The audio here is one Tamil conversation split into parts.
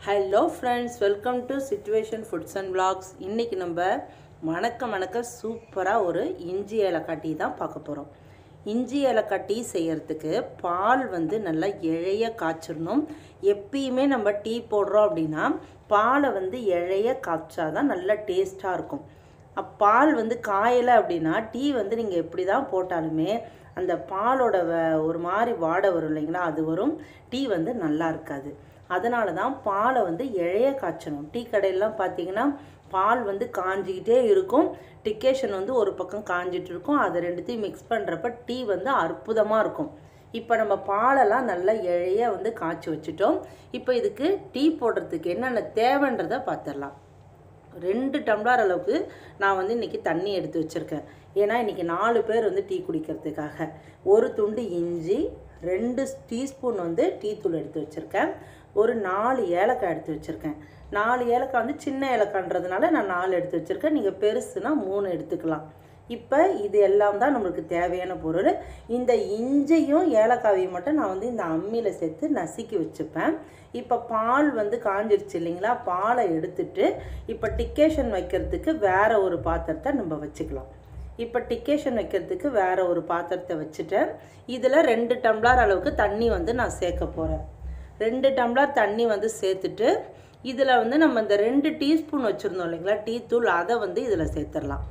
hello friends welcome to situation foods and vlogs இன்றைக்கி நம்ம மணக்க மணக்க சூப்பராக ஒரு இஞ்சி ஏலக்காய் டீ தான் பார்க்க போகிறோம் இஞ்சி ஏலக்காய் டீ செய்யறதுக்கு பால் வந்து நல்லா இழைய காய்ச்சிடணும் எப்பயுமே நம்ம டீ போடுறோம் அப்படின்னா பாலை வந்து இழைய காய்ச்சாதான் நல்லா டேஸ்ட்டாக இருக்கும் அப் பால் வந்து காயலை அப்படின்னா டீ வந்து நீங்கள் எப்படி தான் போட்டாலுமே அந்த பாலோட வ- ஒரு மாதிரி வாடை வரும் இல்லைங்களா அது வரும் டீ வந்து நல்லா இருக்காது அதனால தான் பாலை வந்து இழைய காய்ச்சணும் டீ கடையிலலாம் பார்த்தீங்கன்னா பால் வந்து காஞ்சிக்கிட்டே இருக்கும் டிக்கேஷன் வந்து ஒரு பக்கம் காஞ்சிட்டு இருக்கும் அதை ரெண்டுத்தையும் மிக்ஸ் பண்ணுறப்ப டீ வந்து அற்புதமாக இருக்கும் இப்போ நம்ம பாலெல்லாம் நல்லா இழைய வந்து காய்ச்சி வச்சுட்டோம் இப்போ இதுக்கு டீ போடுறதுக்கு என்னென்ன தேவைன்றதை பார்த்துடலாம் ரெண்டு டம்ளர் அளவுக்கு நான் வந்து இன்றைக்கி தண்ணி எடுத்து வச்சுருக்கேன் ஏன்னா இன்றைக்கி நாலு பேர் வந்து டீ குடிக்கிறதுக்காக ஒரு துண்டு இஞ்சி ரெண்டு டீஸ்பூன் வந்து டீ தூள் எடுத்து வச்சுருக்கேன் ஒரு நாலு ஏலக்காய் எடுத்து வச்சுருக்கேன் நாலு ஏலக்காய் வந்து சின்ன ஏலக்காய்ன்றதுனால நான் நாலு எடுத்து வச்சுருக்கேன் நீங்கள் பெருசுனா மூணு எடுத்துக்கலாம் இப்போ இது எல்லாம் தான் நம்மளுக்கு தேவையான பொருள் இந்த இஞ்சையும் ஏலக்காவையும் மட்டும் நான் வந்து இந்த அம்மியில் சேர்த்து நசுக்கி வச்சுப்பேன் இப்போ பால் வந்து காஞ்சிருச்சு இல்லைங்களா பாலை எடுத்துட்டு இப்போ டிக்கேஷன் வைக்கிறதுக்கு வேற ஒரு பாத்திரத்தை நம்ம வச்சுக்கலாம் இப்போ டிக்கேஷன் வைக்கிறதுக்கு வேற ஒரு பாத்திரத்தை வச்சுட்டேன் இதில் ரெண்டு டம்ளர் அளவுக்கு தண்ணி வந்து நான் சேர்க்க போகிறேன் ரெண்டு டம்ளர் தண்ணி வந்து சேர்த்துட்டு இதில் வந்து நம்ம இந்த ரெண்டு டீஸ்பூன் வச்சுருந்தோம் இல்லைங்களா டீ தூள் அதை வந்து இதில் சேர்த்துடலாம்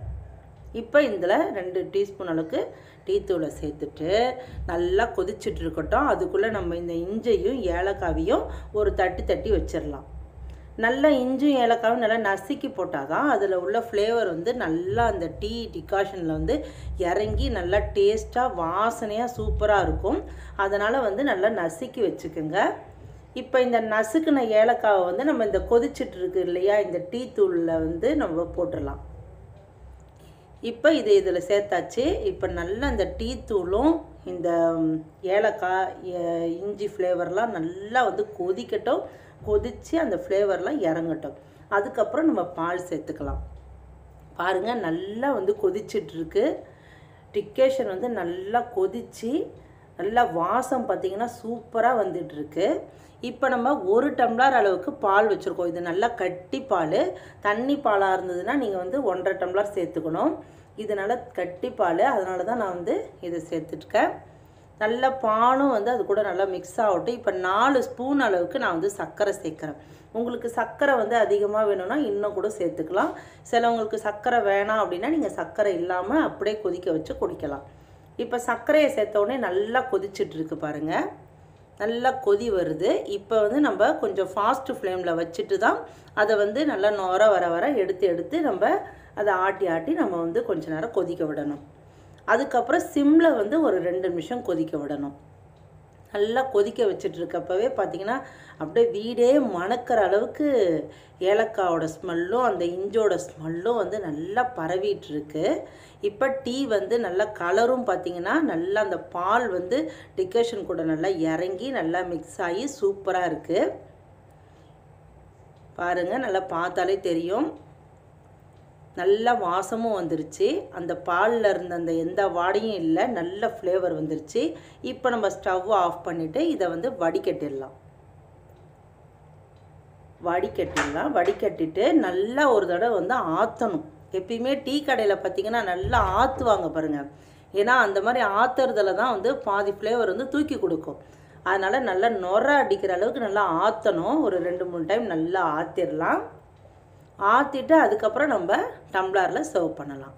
இப்போ இதில் ரெண்டு டீஸ்பூன் அளவுக்கு டீ தூளை சேர்த்துட்டு நல்லா கொதிச்சுட்டு இருக்கட்டும் அதுக்குள்ளே நம்ம இந்த இஞ்சையும் ஏலக்காவையும் ஒரு தட்டி தட்டி வச்சிடலாம் நல்லா இஞ்சும் ஏலக்காவும் நல்லா நசுக்கி போட்டால் தான் அதில் உள்ள ஃப்ளேவர் வந்து நல்லா அந்த டீ டிகாஷனில் வந்து இறங்கி நல்லா டேஸ்ட்டாக வாசனையாக சூப்பராக இருக்கும் அதனால் வந்து நல்லா நசுக்கி வச்சுக்கோங்க இப்போ இந்த நசுக்குன ஏலக்காவை வந்து நம்ம இந்த கொதிச்சிட்டு இருக்கு இல்லையா இந்த டீ தூளில் வந்து நம்ம போட்டுடலாம் இப்போ இது இதில் சேர்த்தாச்சு இப்போ நல்லா இந்த டீ தூளும் இந்த ம், ஏலக்காய் எ- இஞ்சி ஃப்ளேவர்லாம் நல்லா வந்து கொதிக்கட்டும் கொதித்து அந்த ஃப்ளேவர்லாம் இறங்கட்டும் அதுக்கப்புறம் நம்ம பால் சேர்த்துக்கலாம் பாருங்கள் நல்லா வந்து கொதிச்சிட்டு இருக்கு டிக்கேஷன் வந்து நல்லா கொதிச்சு நல்லா வாசம் பார்த்தீங்கன்னா சூப்பராக வந்துட்டு இருக்கு இப்போ நம்ம ஒரு டம்ளர் அளவுக்கு பால் வச்சுருக்கோம் இது நல்லா கட்டி பால் தண்ணி பாலாக இருந்ததுன்னா நீங்கள் வந்து ஒன்றரை டம்ளர் சேர்த்துக்கணும் இது நல்லா கட்டி பால் அதனால தான் நான் வந்து இதை சேர்த்துருக்கேன் நல்ல பாலும் வந்து அது கூட நல்லா மிக்ஸ் ஆகட்டும் இப்போ நாலு ஸ்பூன் அளவுக்கு நான் வந்து சர்க்கரை சேர்க்குறேன் உங்களுக்கு சர்க்கரை வந்து அதிகமாக வேணும்னா இன்னும் கூட சேர்த்துக்கலாம் சிலவங்களுக்கு சர்க்கரை வேணாம் அப்படின்னா நீங்கள் சர்க்கரை இல்லாமல் அப்படியே கொதிக்க வச்சு குடிக்கலாம் இப்போ சர்க்கரையை சேர்த்த உடனே நல்லா கொதிச்சிட்டு இருக்கு பாருங்க நல்லா கொதி வருது இப்போ வந்து நம்ம கொஞ்சம் ஃபாஸ்ட் ஃப்ளேமில் வச்சுட்டு தான் அதை வந்து நல்லா நொர வர வர எடுத்து எடுத்து நம்ம அதை ஆட்டி ஆட்டி நம்ம வந்து கொஞ்ச நேரம் கொதிக்க விடணும் அதுக்கப்புறம் சிம்மில் வந்து ஒரு ரெண்டு நிமிஷம் கொதிக்க விடணும் நல்லா கொதிக்க வச்சுட்டு இருக்கப்பவே பார்த்தீங்கன்னா அப்படியே வீடே மணக்கிற அளவுக்கு ஏலக்காவோட ஸ்மெல்லும் அந்த இஞ்சோட ஸ்மெல்லும் வந்து நல்லா பரவிட்டு இருக்கு இப்போ டீ வந்து நல்லா கலரும் பார்த்தீங்கன்னா நல்லா அந்த பால் வந்து டிகேஷன் கூட நல்லா இறங்கி நல்லா மிக்ஸ் ஆகி சூப்பராக இருக்குது பாருங்கள் நல்லா பார்த்தாலே தெரியும் நல்ல வாசமும் வந்துருச்சு அந்த பாலில் இருந்த அந்த எந்த வாடையும் இல்லை நல்ல ஃப்ளேவர் வந்துருச்சு இப்போ நம்ம ஸ்டவ் ஆஃப் பண்ணிவிட்டு இதை வந்து வடிகட்டிடலாம் வடிகட்டிடலாம் வடிகட்டிட்டு நல்லா ஒரு தடவை வந்து ஆற்றணும் எப்பயுமே டீ கடையில் பார்த்தீங்கன்னா நல்லா ஆற்றுவாங்க பாருங்கள் ஏன்னா அந்த மாதிரி ஆற்றுறதுல தான் வந்து பாதி ஃப்ளேவர் வந்து தூக்கி கொடுக்கும் அதனால் நல்லா நொற அடிக்கிற அளவுக்கு நல்லா ஆற்றணும் ஒரு ரெண்டு மூணு டைம் நல்லா ஆற்றிடலாம் ஆற்றிட்டு அதுக்கப்புறம் நம்ம டம்ளரில் சர்வ் பண்ணலாம்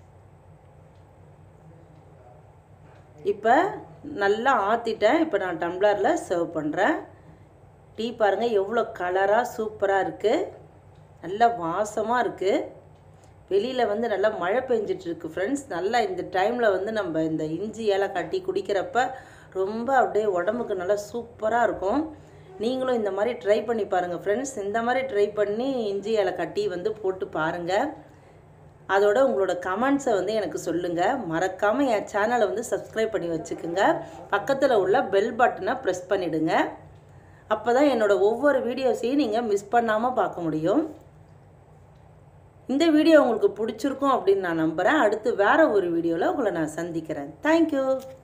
இப்போ நல்லா ஆற்றிட்டேன் இப்போ நான் டம்ளரில் சர்வ் பண்ணுறேன் டீ பாருங்கள் எவ்வளோ கலராக சூப்பராக இருக்குது நல்ல வாசமாக இருக்குது வெளியில் வந்து நல்லா மழை பெஞ்சிட்டு இருக்கு ஃப்ரெண்ட்ஸ் நல்லா இந்த டைமில் வந்து நம்ம இந்த இஞ்சி ஏலக்காய் டீ குடிக்கிறப்ப ரொம்ப அப்படியே உடம்புக்கு நல்லா சூப்பராக இருக்கும் நீங்களும் இந்த மாதிரி ட்ரை பண்ணி பாருங்கள் ஃப்ரெண்ட்ஸ் இந்த மாதிரி ட்ரை பண்ணி இஞ்சி ஏலக்காய் டீ வந்து போட்டு பாருங்கள் அதோட உங்களோட கமெண்ட்ஸை வந்து எனக்கு சொல்லுங்கள் மறக்காமல் என் சேனலை வந்து சப்ஸ்கிரைப் பண்ணி வச்சுக்கோங்க பக்கத்தில் உள்ள பெல் பட்டனை ப்ரெஸ் பண்ணிவிடுங்க அப்போ தான் என்னோட ஒவ்வொரு வீடியோஸையும் நீங்கள் மிஸ் பண்ணாமல் பார்க்க முடியும் இந்த வீடியோ உங்களுக்கு பிடிச்சிருக்கும் அப்படின்னு நான் நம்புகிறேன் அடுத்து வேறு ஒரு வீடியோவில் உங்களை நான் சந்திக்கிறேன் தேங்க்யூ